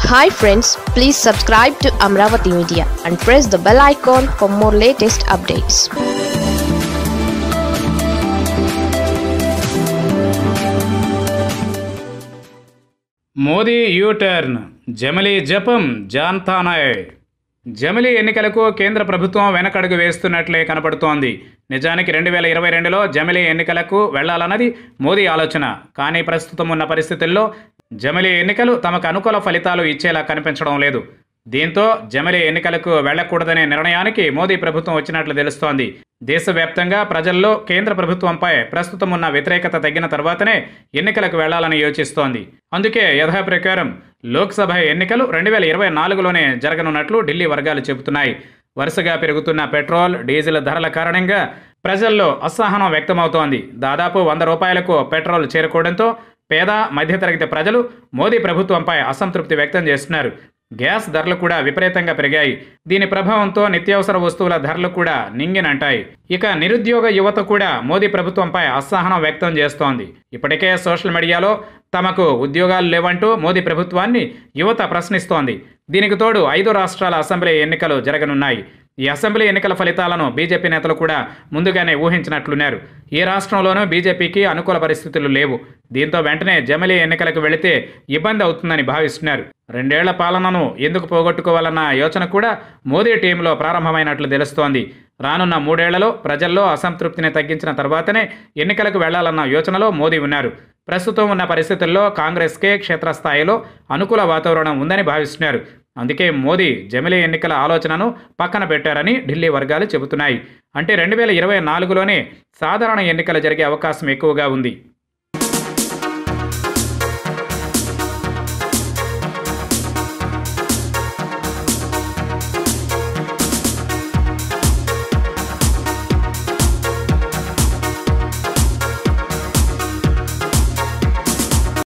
hi friends please subscribe to Amaravati media and press the bell icon for more latest updates Modi U turn జమిలీ జపం జాన్తానాయ్ జమిలీ ఎన్నికలకు కేంద్ర ప్రభుత్వం వెనకడుగు వేస్తున్నట్లే కనపడుతోంది నిజానికి రెండు వేల ఇరవై రెండులో జమిలీ ఎన్నికలకు వెళ్లాలన్నది మోదీ ఆలోచన కానీ ప్రస్తుతం ఉన్న పరిస్థితుల్లో జమిలీ ఎన్నికలు తమకు అనుకూల ఫలితాలు ఇచ్చేలా కనిపించడం లేదు దీంతో జమిలీ ఎన్నికలకు వెళ్లకూడదనే నిర్ణయానికి మోదీ ప్రభుత్వం వచ్చినట్లు తెలుస్తోంది దేశవ్యాప్తంగా ప్రజల్లో కేంద్ర ప్రభుత్వంపై ప్రస్తుతం ఉన్న వ్యతిరేకత తగ్గిన తర్వాతనే ఎన్నికలకు వెళ్లాలని యోచిస్తోంది అందుకే యథాప్రకారం లోక్సభ ఎన్నికలు రెండు వేల ఇరవై నాలుగులోనే జరగనున్నట్లు ఢిల్లీ వర్గాలు చెబుతున్నాయి వరుసగా పెరుగుతున్న పెట్రోల్ డీజిల్ ధరల కారణంగా ప్రజల్లో అసహనం వ్యక్తమవుతోంది దాదాపు వంద రూపాయలకు పెట్రోల్ చేరుకోవడంతో పేద మధ్యతరగతి ప్రజలు మోదీ ప్రభుత్వంపై అసంతృప్తి వ్యక్తం చేస్తున్నారు గ్యాస్ ధరలు కూడా విపరీతంగా పెరిగాయి దీని ప్రభావంతో నిత్యావసర వస్తువుల ధరలు కూడా నింగినంటాయి ఇక నిరుద్యోగ యువత కూడా మోదీ ప్రభుత్వంపై అసహనం వ్యక్తం చేస్తోంది ఇప్పటికే సోషల్ మీడియాలో తమకు ఉద్యోగాలు లేవంటూ మోదీ ప్రభుత్వాన్ని యువత ప్రశ్నిస్తోంది దీనికి తోడు ఐదు రాష్ట్రాల అసెంబ్లీ ఎన్నికలు జరగనున్నాయి ఈ అసెంబ్లీ ఎన్నికల ఫలితాలను బీజేపీ నేతలు కూడా ముందుగానే ఊహించినట్లున్నారు ఏ రాష్ట్రంలోనూ బీజేపీకి అనుకూల పరిస్థితులు లేవు దీంతో వెంటనే జమిలీ ఎన్నికలకు వెళితే ఇబ్బంది అవుతుందని భావిస్తున్నారు రెండేళ్ల పాలనను ఎందుకు పోగొట్టుకోవాలన్న యోచన కూడా మోదీ టీంలో ప్రారంభమైనట్లు తెలుస్తోంది రానున్న మూడేళ్లలో ప్రజల్లో అసంతృప్తిని తగ్గించిన తర్వాతనే ఎన్నికలకు వెళ్లాలన్న యోచనలో మోదీ ఉన్నారు ప్రస్తుతం ఉన్న పరిస్థితుల్లో కాంగ్రెస్కే క్షేత్రస్థాయిలో అనుకూల వాతావరణం ఉందని భావిస్తున్నారు అందుకే మోదీ జమిలీ ఎన్నికల ఆలోచనను పక్కన పెట్టారని ఢిల్లీ వర్గాలు చెబుతున్నాయి అంటే రెండు వేల ఇరవై నాలుగులోనే సాధారణ ఎన్నికలు జరిగే అవకాశం ఎక్కువగా ఉంది